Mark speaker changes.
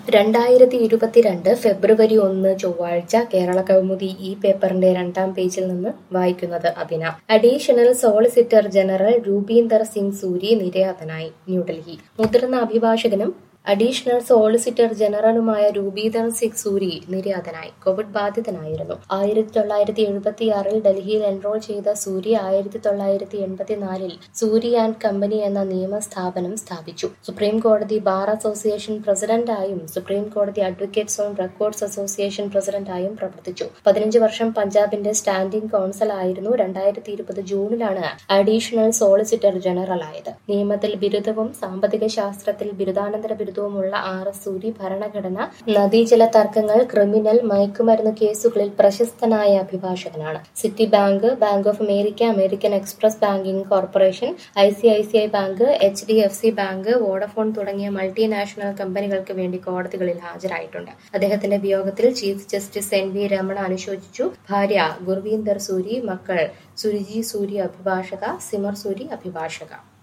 Speaker 1: രണ്ടായിരത്തി ഇരുപത്തിരണ്ട് ഫെബ്രുവരി ഒന്ന് ചൊവ്വാഴ്ച കേരള കൗമുദി ഈ പേപ്പറിന്റെ രണ്ടാം പേജിൽ നിന്ന് വായിക്കുന്നത് അഭിന additional solicitor general Rupinder Singh Suri നിര്യാതനായി ന്യൂഡൽഹി മുതിർന്ന അഭിഭാഷകനും അഡീഷണൽ സോളിസിറ്റർ ജനറലുമായ രൂപീധർ സിംഗ് സൂരി നിര്യാതനായി കോവിഡ് ബാധിതനായിരുന്നു ആയിരത്തി തൊള്ളായിരത്തി എഴുപത്തിയാറിൽ ഡൽഹിയിൽ എൻറോൾ ചെയ്ത സൂരി ആയിരത്തി തൊള്ളായിരത്തി എൺപത്തിനാലിൽ സൂരി ആൻഡ് കമ്പനി എന്ന നിയമ സ്ഥാപനം സ്ഥാപിച്ചു സുപ്രീം കോടതി ബാർ അസോസിയേഷൻ പ്രസിഡന്റായും സുപ്രീം കോടതി അഡ്വക്കേറ്റ്സ് ഓൺ റെക്കോർഡ്സ് അസോസിയേഷൻ പ്രസിഡന്റായും പ്രവർത്തിച്ചു പതിനഞ്ച് വർഷം പഞ്ചാബിന്റെ സ്റ്റാൻഡിംഗ് കൌൺസിൽ ആയിരുന്നു രണ്ടായിരത്തി ഇരുപത് ജൂണിലാണ് അഡീഷണൽ സോളിസിറ്റർ ജനറൽ ആയത് നിയമത്തിൽ ബിരുദവും സാമ്പത്തിക ശാസ്ത്രത്തിൽ ബിരുദാനന്തര ബിരുദവുമുള്ള ആർ എസ് സൂരി ഭരണഘടന നദീജല തർക്കങ്ങൾ ക്രിമിനൽ മയക്കുമരുന്ന് കേസുകളിൽ പ്രശസ്തനായ അഭിഭാഷകനാണ് city bank bank of America American express banking corporation I C I C I bank H D F C bank Vodafone തുടങ്ങിയ മൾട്ടിനാഷണൽ കമ്പനികൾക്ക് വേണ്ടി കോടതികളിൽ ഹാജരായിട്ടുണ്ട് അദ്ദേഹത്തിന്റെ വിയോഗത്തിൽ chief justice N V Ramana അനുശോചിച്ചു ഭാര്യ ഗുർവീന്ദർ സൂരി മക്കൾ സുരിജി സൂരി അഭിഭാഷക സിമർ സൂരി അഭിഭാഷക